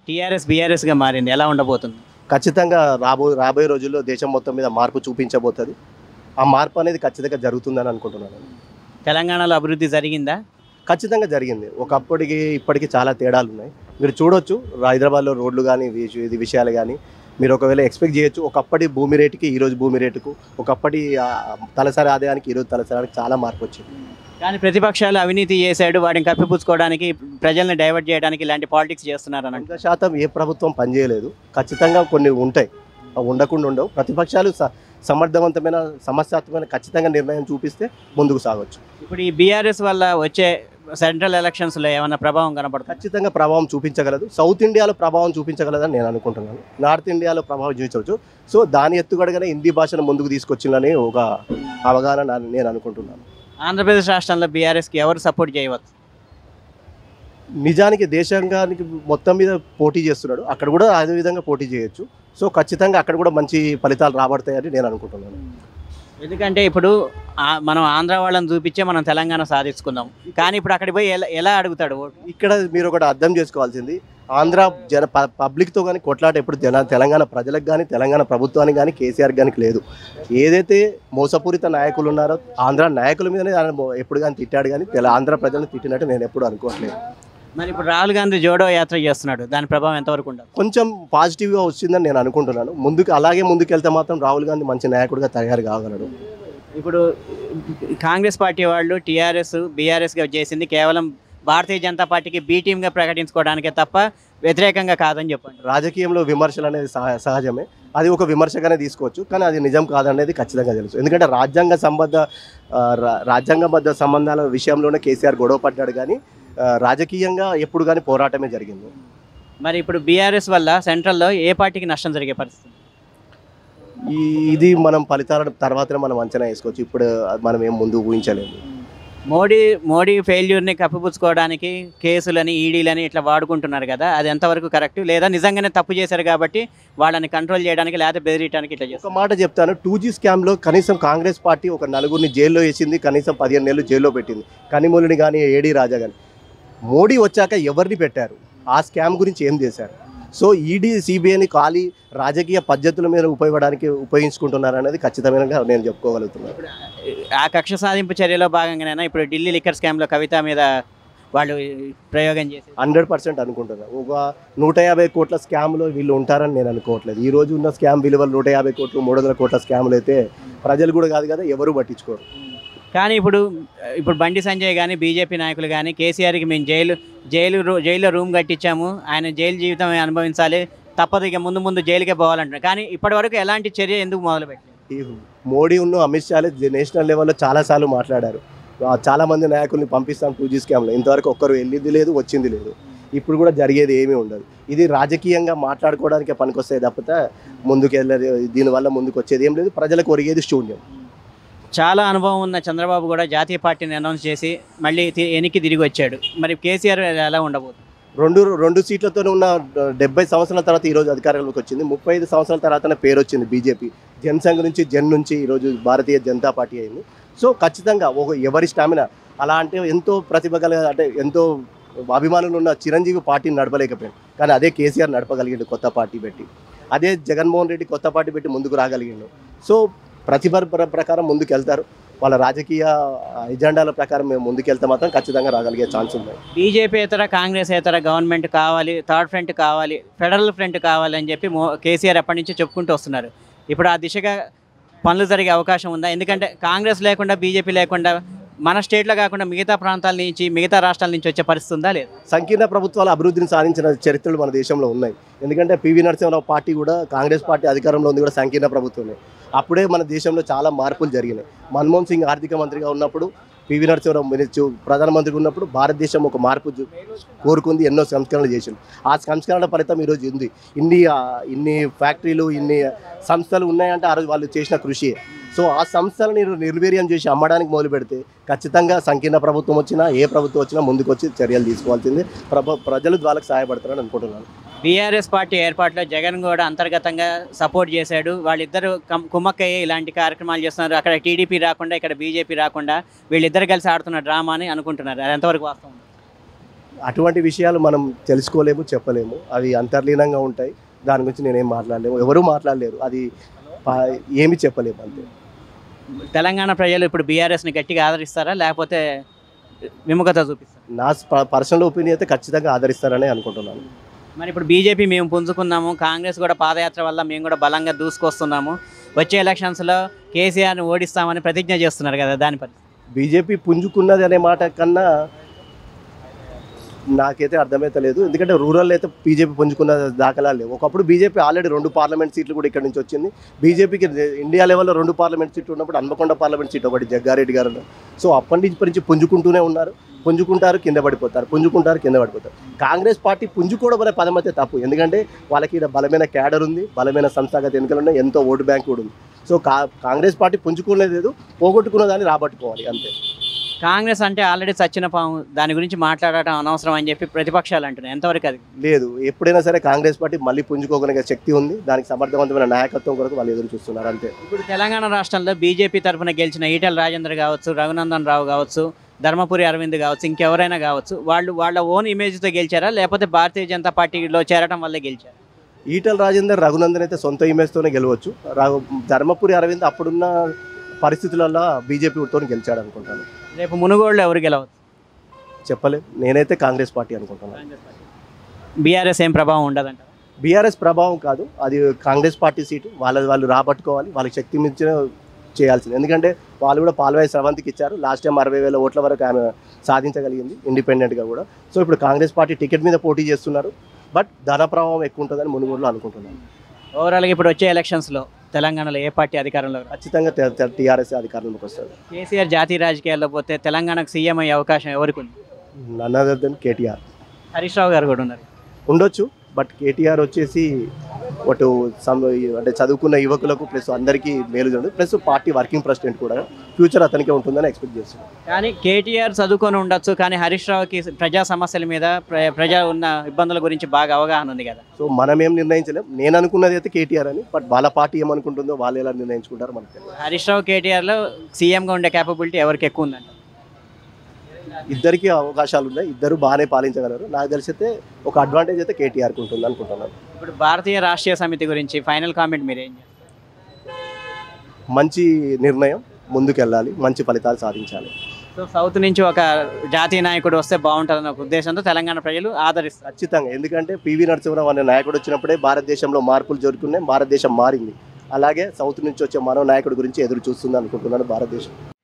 TRS బీఆర్ఎస్గా మారింది ఎలా ఉండబోతుంది ఖచ్చితంగా రాబో రాబోయే రోజుల్లో దేశం మొత్తం మీద మార్పు చూపించబోతుంది ఆ మార్పు అనేది ఖచ్చితంగా జరుగుతుందని అనుకుంటున్నాను తెలంగాణలో అభివృద్ధి జరిగిందా ఖచ్చితంగా జరిగింది ఒకప్పటికి ఇప్పటికి చాలా తేడాలు ఉన్నాయి మీరు చూడొచ్చు హైదరాబాద్లో రోడ్లు కానీ ఇది విషయాలు కానీ మీరు ఒకవేళ ఎక్స్పెక్ట్ చేయొచ్చు ఒకప్పటి భూమి రేటుకి ఈరోజు భూమి రేటుకు ఒకప్పటి ఆ, తలసరి ఆదాయానికి ఈరోజు తలసరి ఆదాయానికి చాలా మార్పు వచ్చింది కానీ ప్రతిపక్షాలు అవినీతి చేశాడు వాటిని కప్పిపుచ్చుకోవడానికి ప్రజల్ని డైవర్ట్ చేయడానికి ఇలాంటి పాలిటిక్స్ చేస్తున్నారు అని వంద శాతం ఏ ప్రభుత్వం పనిచేయలేదు ఖచ్చితంగా కొన్ని ఉంటాయి అవి ఉండకుండా ఉండవు ప్రతిపక్షాలు స- సమర్థవంతమైన సమస్యాత్మకమైన ఖచ్చితంగా నిర్ణయం చూపిస్తే ముందుకు సాగొచ్చు ఇప్పుడు ఈ బీఆర్ఎస్ వల్ల వచ్చే సెంట్రల్ ఎలక్షన్స్లో ఏమైనా ప్రభావం కనపడుతుంది ఖచ్చితంగా ప్రభావం చూపించగలదు సౌత్ ఇండియాలో ప్రభావం చూపించగలదని నేను అనుకుంటున్నాను నార్త్ ఇండియాలో ప్రభావం చూపించవచ్చు సో దాని ఎత్తుగడగానే హిందీ భాషను ముందుకు తీసుకొచ్చిందని ఒక అవగాహన నా- నేను అనుకుంటున్నాను ఆంధ్రప్రదేశ్ రాష్ట్రంలో బీఆర్ఎస్కి ఎవరు సపోర్ట్ చేయవచ్చు నిజానికి దేశంగానికి మొత్తం మీద పోటీ చేస్తున్నాడు అక్కడ కూడా అదే విధంగా పోటీ చేయొచ్చు సో ఖచ్చితంగా అక్కడ కూడా మంచి ఫలితాలు రాబడతాయని నేను అనుకుంటున్నాను ఎందుకంటే ఇప్పుడు ఆ- మనం ఆంధ్ర వాళ్ళని చూపించే మనం తెలంగాణ సాధించుకుందాం కానీ ఇప్పుడు అక్కడికి పోయి ఎలా ఎలా అడుగుతాడు ఓటు? ఇక్కడ మీరు ఒకటి అర్థం చేసుకోవాల్సింది ఆంధ్ర జన ప- పబ్లిక్తో కానీ కొట్లాట ఎప్పుడు జన తెలంగాణ ప్రజలకు కానీ తెలంగాణ ప్రభుత్వానికి కానీ కేసీఆర్ గానికి లేదు ఏదైతే మోసపూరిత నాయకులు ఉన్నారో ఆంధ్ర నాయకుల మీదనే ఆయన మో- ఎప్పుడు కానీ తిట్టాడు కానీ తెల ఆంధ్ర ప్రజలను తిట్టినట్టు నేను ఎప్పుడు అనుకోవట్లేదు మరి ఇప్పుడు రాహుల్ గాంధీ జోడో యాత్ర చేస్తున్నాడు దాని ప్రభావం ఎంతవరకు ఉండదు కొంచెం పాజిటివ్గా వచ్చిందని నేను అనుకుంటున్నాను ముందుకు అలాగే ముందుకెళ్తే మాత్రం రాహుల్ గాంధీ మంచి నాయకుడిగా తయారు కాగలడు ఇప్పుడు కాంగ్రెస్ పార్టీ వాళ్ళు టీఆర్ఎస్ బీఆర్ఎస్గా చేసింది కేవలం భారతీయ జనతా పార్టీకి బీ టీమ్గా ప్రకటించుకోవడానికే తప్ప వ్యతిరేకంగా కాదని చెప్పండి రాజకీయంలో విమర్శలు అనేది సహ- సహజమే అది ఒక విమర్శగానే తీసుకోవచ్చు కానీ అది నిజం కాదనేది ఖచ్చితంగా తెలుసు ఎందుకంటే రాజ్యాంగ సంబద్ధ ఆ, రా- రాజ్యాంగబద్ధ సంబంధాల విషయంలోనే కేసీఆర్ గొడవ పడ్డాడు కానీ ఆ, రాజకీయంగా ఎప్పుడు కానీ పోరాటమే జరిగింది మరి ఇప్పుడు బీఆర్ఎస్ వల్ల సెంట్రల్లో ఏ పార్టీకి నష్టం జరిగే పరిస్థితి ఈ ఇది మనం ఫలితాల తర్వాతనే మనం అంచనా వేసుకోవచ్చు ఇప్పుడు మనం ఏం ముందు ఊహించలేము మోడీ మోడీ ఫెయిల్యూర్ని కప్పిపుచ్చుకోవడానికి కేసులని ఈడీలని ఇట్లా వాడుకుంటున్నారు కదా అది ఎంతవరకు కరెక్ట్ లేదా నిజంగానే తప్పు చేశారు కాబట్టి వాళ్ళని కంట్రోల్ చేయడానికి లేదా బెదిరియడానికి ఇట్లా ఒక చేస్తారు మాట చెప్తాను టూ జీ స్కామ్లో కనీసం కాంగ్రెస్ పార్టీ ఒక నలుగురిని జైల్లో వేసింది కనీసం పదిహేను నెలలు జైల్లో పెట్టింది కనిమూలిని కానీ ఏడీ రాజా కానీ మోడీ వచ్చాక ఎవరిని పెట్టారు ఆ స్కామ్ గురించి ఏం చేశారు సో ఈడీ సిబిఐని ఖాళీ రాజకీయ పద్ధతుల మీద ఉపయోగడానికి ఉపయోగించుకుంటున్నారు అనేది ఖచ్చితమైనగా నేను చెప్పుకోగలుగుతున్నాను ఆ కక్ష సాధింపు చర్యలో భాగంగానైనా ఇప్పుడు ఢిల్లీ లిక్కర్ స్కామ్లో కవిత మీద వాళ్ళు ప్రయోగం చేసి హండ్రెడ్ పర్సెంట్ అనుకుంటున్నాను ఒక నూట యాభై కోట్ల స్కామ్లో వీళ్ళు ఉంటారని నేను అనుకోవట్లేదు ఈ రోజు ఉన్న స్కామ్ విలువలు నూట యాభై కోట్లు మూడు వందల కోట్ల స్కామ్లు అయితే ప్రజలు కూడా కాదు కదా ఎవరు పట్టించుకోరు కానీ ఇప్పుడు ఇప్పుడు బండి సంజయ్ కానీ బీజేపీ నాయకులు కానీ కేసీఆర్కి మేము జైలు జైలు రూ- జైల్లో రూమ్ కట్టించాము ఆయన జైలు జీవితం అనుభవించాలి తప్పదు ఇక ముందు ముందు జైలుకే పోవాలంటున్నారు కానీ ఇప్పటివరకు ఎలాంటి చర్య ఎందుకు మొదలుపెట్టారు ఈ మోడీ ఉన్న అమిత్ షాలే జ- నేషనల్ లెవెల్లో చాలాసార్లు మాట్లాడారు ఆ, చాలా మంది నాయకుల్ని పంపిస్తాం టూ జీ స్కామ్లో ఇంతవరకు ఒక్కరు వెళ్ళింది లేదు వచ్చింది లేదు ఇప్పుడు కూడా జరిగేది ఏమీ ఉండదు ఇది రాజకీయంగా మాట్లాడుకోవడానికే పనికొస్తాయి తప్పితే ముందుకు వెళ్ళదు దీనివల్ల ముందుకు వచ్చేది ఏం లేదు ప్రజలకు ఒరిగేది శూన్యం చాలా అనుభవం ఉన్న చంద్రబాబు కూడా జాతీయ పార్టీని అనౌన్స్ చేసి మళ్ళీ తి- వెనక్కి తిరిగి వచ్చాడు మరి కేసీఆర్ ఎలా ఉండబోతుంది రెండు రెండు సీట్లతో ఉన్న డెబ్బై సంవత్సరాల తర్వాత ఈరోజు అధికారంలోకి వచ్చింది ముప్పై ఐదు సంవత్సరాల తర్వాతనే పేరు వచ్చింది బీజేపీ జనసంఘ్ నుంచి జన్ నుంచి ఈరోజు భారతీయ జనతా పార్టీ అయింది సో ఖచ్చితంగా ఒక ఎవరి స్టామినా అలా అంటే ఎంతో ప్రతిభ గల అంటే ఎంతో అభిమానులు ఉన్న చిరంజీవి పార్టీని నడపలేకపోయాడు కానీ అదే కేసీఆర్ నడపగలిగిండు కొత్త పార్టీ పెట్టి అదే జగన్మోహన్ రెడ్డి కొత్త పార్టీ పెట్టి ముందుకు రాగలిగిండు సో ప్రతిభ ప్ర- ప్రకారం ముందుకు వెళ్తారు వాళ్ళ రాజకీయ ఎజెండాల ప్రకారం మేము ముందుకెళ్తే మాత్రం ఖచ్చితంగా రాగలిగే ఛాన్స్ ఉన్నాయి బీజేపీ ఇతర కాంగ్రెస్ ఇతర గవర్నమెంట్ కావాలి థర్డ్ ఫ్రంట్ కావాలి ఫెడరల్ ఫ్రంట్ కావాలి అని చెప్పి మో కేసీఆర్ ఎప్పటి నుంచో చెప్పుకుంటూ వస్తున్నారు ఇప్పుడు ఆ దిశగా పనులు జరిగే అవకాశం ఉందా ఎందుకంటే కాంగ్రెస్ లేకుండా బీజేపీ లేకుండా మన స్టేట్లో కాకుండా మిగతా ప్రాంతాల నుంచి మిగతా రాష్ట్రాల నుంచి వచ్చే పరిస్థితి ఉందా లేదు సంకీర్ణ ప్రభుత్వాలు అభివృద్ధిని సాధించిన చరిత్రలు మన దేశంలో ఉన్నాయి ఎందుకంటే పివి నరసింహరావు పార్టీ కూడా కాంగ్రెస్ పార్టీ అధికారంలో ఉంది కూడా సంకీర్ణ ప్రభుత్వమే అప్పుడే మన దేశంలో చాలా మార్పులు జరిగినాయి మన్మోహన్ సింగ్ ఆర్థిక మంత్రిగా ఉన్నప్పుడు పివి నరసింహరావు మినిస్టర్ ప్రధానమంత్రిగా ఉన్నప్పుడు భారతదేశం ఒక మార్పు జు- కోరుకుంది ఎన్నో సంస్కరణలు చేసింది ఆ సంస్కరణ ఫలితం ఈరోజు ఉంది ఇన్ని ఆ, ఇన్ని ఫ్యాక్టరీలు ఇన్ని సంస్థలు ఉన్నాయంటే ఆ రోజు వాళ్ళు చేసిన కృషి సో ఆ సంస్థలను మీరు నిర్వీర్యం చేసి అమ్మడానికి మొదలు పెడితే ఖచ్చితంగా సంకీర్ణ ప్రభుత్వం వచ్చినా ఏ ప్రభుత్వం వచ్చినా ముందుకు వచ్చి చర్యలు తీసుకోవాల్సింది ప్రభ ప్రజలు వాళ్ళకి సహాయపడతారని అనుకుంటున్నాను బీఆర్ఎస్ పార్టీ ఏర్పాటులో జగన్ కూడా అంతర్గతంగా సపోర్ట్ చేశాడు వాళ్ళిద్దరు కం- కుమ్మక్కయ్యి ఇలాంటి కార్యక్రమాలు చేస్తున్నారు అక్కడ టీడీపీ రాకుండా ఇక్కడ బీజేపీ రాకుండా వీళ్ళిద్దరు కలిసి ఆడుతున్న డ్రామా అని అనుకుంటున్నారు అది ఎంతవరకు వాస్తవం అటువంటి విషయాలు మనం తెలుసుకోలేము చెప్పలేము అవి అంతర్లీనంగా ఉంటాయి దాని గురించి నేనేం మాట్లాడలేము ఎవరూ మాట్లాడలేరు అది పా- ఏమీ చెప్పలేము అంతే తెలంగాణ ప్రజలు ఇప్పుడు బీఆర్ఎస్ని గట్టిగా ఆదరిస్తారా లేకపోతే విముఖత చూపిస్తారా నా పర్సనల్ ఒపీనియన్ అయితే ఖచ్చితంగా ఆదరిస్తారని అనుకుంటున్నాను మరి ఇప్పుడు బీజేపీ మేము పుంజుకున్నాము కాంగ్రెస్ కూడా పాదయాత్ర వల్ల మేము కూడా బలంగా దూసుకొస్తున్నాము వచ్చే ఎలక్షన్స్లో కేసీఆర్ని ఓడిస్తామని ప్రతిజ్ఞ చేస్తున్నారు కదా దాని పరి బీజేపీ పుంజుకున్నది అనే మాట కన్నా నాకైతే అర్థమైతే లేదు ఎందుకంటే రూరల్ అయితే బీజేపీ పుంజుకున్న దాఖలాలు లేవు ఒకప్పుడు బీజేపీ ఆల్రెడీ రెండు పార్లమెంట్ సీట్లు కూడా ఇక్కడ నుంచి వచ్చింది బీజేపీకి ఇండియా లెవెల్లో రెండు పార్లమెంట్ సీట్లు ఉన్నప్పుడు హన్మకొండ పార్లమెంట్ సీట్ ఒకటి జగ్గారెడ్డి గారు సో అప్పటి నుంచి ఇప్పటి నుంచి పుంజుకుంటూనే ఉన్నారు పుంజుకుంటారు కింద పడిపోతారు పుంజుకుంటారు కింద పడిపోతారు కాంగ్రెస్ పార్టీ పుంజుకోవడం అనే పదం అయితే తప్పు ఎందుకంటే వాళ్ళకి ఇక్కడ బలమైన క్యాడర్ ఉంది బలమైన సంస్థాగత ఎన్నికలు ఉన్నాయి ఎంతో ఓటు బ్యాంక్ కూడా ఉంది సో కా కాంగ్రెస్ పార్టీ పుంజుకునేది లేదు పోగొట్టుకున్న దాన్ని రాబట్టుకోవాలి అంతే కాంగ్రెస్ అంటే ఆల్రెడీ చచ్చిన పాము దాని గురించి మాట్లాడటం అనవసరం అని చెప్పి ప్రతిపక్షాలు అంటున్నాయి ఎంతవరకు అది లేదు ఎప్పుడైనా సరే కాంగ్రెస్ పార్టీ మళ్ళీ పుంజుకోగలిగే శక్తి ఉంది దానికి సమర్థవంతమైన నాయకత్వం కొరకు వాళ్ళు ఎదురు చూస్తున్నారు అంతే ఇప్పుడు తెలంగాణ రాష్ట్రంలో బీజేపీ తరఫున గెలిచిన ఈటెల రాజేందర్ కావచ్చు రఘునందన్ రావు కావచ్చు ధర్మపురి అరవింద్ కావచ్చు ఇంకెవరైనా కావచ్చు వాళ్ళు వాళ్ళ ఓన్ ఇమేజ్తో గెలిచారా లేకపోతే భారతీయ జనతా పార్టీలో చేరడం వల్లే గెలిచారు ఈటల రాజేందర్ రఘునందన్ అయితే సొంత ఇమేజ్తోనే గెలవచ్చు రఘు ధర్మపురి అరవింద్ అప్పుడున్న పరిస్థితులలో బీజేపీతో గెలిచాడు అనుకుంటాను రేపు మునుగోడులో ఎవరు గెలవచ్చు చెప్పలేం నేనైతే కాంగ్రెస్ పార్టీ అనుకుంటున్నాను బీఆర్ఎస్ ఏం ప్రభావం ఉండదంట బీఆర్ఎస్ ప్రభావం కాదు అది కాంగ్రెస్ పార్టీ సీటు వాళ్ళ వాళ్ళు రాబట్టుకోవాలి వాళ్ళకి శక్తి మించిన చేయాల్సింది ఎందుకంటే వాళ్ళు కూడా పాల్వాయి స్రవంతికి ఇచ్చారు లాస్ట్ టైం అరవై వేల ఓట్ల వరకు ఆమె సాధించగలిగింది ఇండిపెండెంట్గా కూడా సో ఇప్పుడు కాంగ్రెస్ పార్టీ టికెట్ మీద పోటీ చేస్తున్నారు బట్ ధన ప్రభావం ఎక్కువ ఉంటుందని మునుగోడులో అనుకుంటున్నాను ఓవరాల్గా ఇప్పుడు వచ్చే ఎలక్షన్స్లో తెలంగాణలో ఏ పార్టీ అధికారంలో రాదు? ఖచ్చితంగా టీఆర్ఎస్ అధికారంలోకి వస్తారు కేసీఆర్ జాతీయ రాజకీయాల్లో పోతే తెలంగాణకు సీఎం అయ్యే అవకాశం ఎవరికి ఉంది none other than KTR Harish Rao garu కూడా ఉన్నారు ఉండొచ్చు బట్ కేటీఆర్ వచ్చేసి అటు సమ్ అంటే చదువుకున్న యువకులకు ప్లస్ అందరికీ మేలు జరుగుతుంది ప్లస్ పార్టీ వర్కింగ్ ప్రెసిడెంట్ కూడా ఫ్యూచర్ అతనికే ఉంటుందని ఎక్స్పెక్ట్ చేస్తున్నాను కానీ కేటీఆర్ చదువుకొని ఉండొచ్చు కానీ హరీష్ రావుకి ప్రజా సమస్యల మీద ప్ర- ప్రజా ఉన్న ఇబ్బందుల గురించి బాగా అవగాహన ఉంది కదా సో మనం ఏం నిర్ణయించలేం నేను అనుకున్నది అయితే కేటీఆర్ అని బట్ వాళ్ళ పార్టీ ఏమనుకుంటుందో వాళ్ళు ఎలా నిర్ణయించుకుంటారో మనకు తెలియదు హరీష్ రావు కేటీఆర్లో సీఎంగా ఉండే కేపబిలిటీ ఎవరికి ఎక్కువ ఉందంట ఇద్దరికి అవకాశాలు ఉన్నాయి ఇద్దరు బాగానే పాలించగలరు నాకు తెలిసి అయితే ఒక అడ్వాంటేజ్ అయితే కేటీఆర్కి ఉంటుంది అనుకుంటున్నాను ఇప్పుడు భారతీయ రాష్ట్రీయ సమితి గురించి ఫైనల్ కామెంట్ మీరు ఏం చేస్తారు మంచి నిర్ణయం ముందుకెళ్ళాలి మంచి ఫలితాలు సాధించాలి సో సౌత్ నుంచి ఒక జాతీయ నాయకుడు వస్తే బాగుంటుందన్న ఒక ఉద్దేశంతో తెలంగాణ ప్రజలు ఆదరిస్తారు ఖచ్చితంగా ఎందుకంటే పివి నరసింహరావు అనే నాయకుడు వచ్చినప్పుడే భారతదేశంలో మార్పులు జరుగుతున్నాయి భారతదేశం మారింది అలాగే సౌత్ నుంచి వచ్చే మరో నాయకుడి గురించి ఎదురు చూస్తుంది అనుకుంటున్నాను భారతదేశం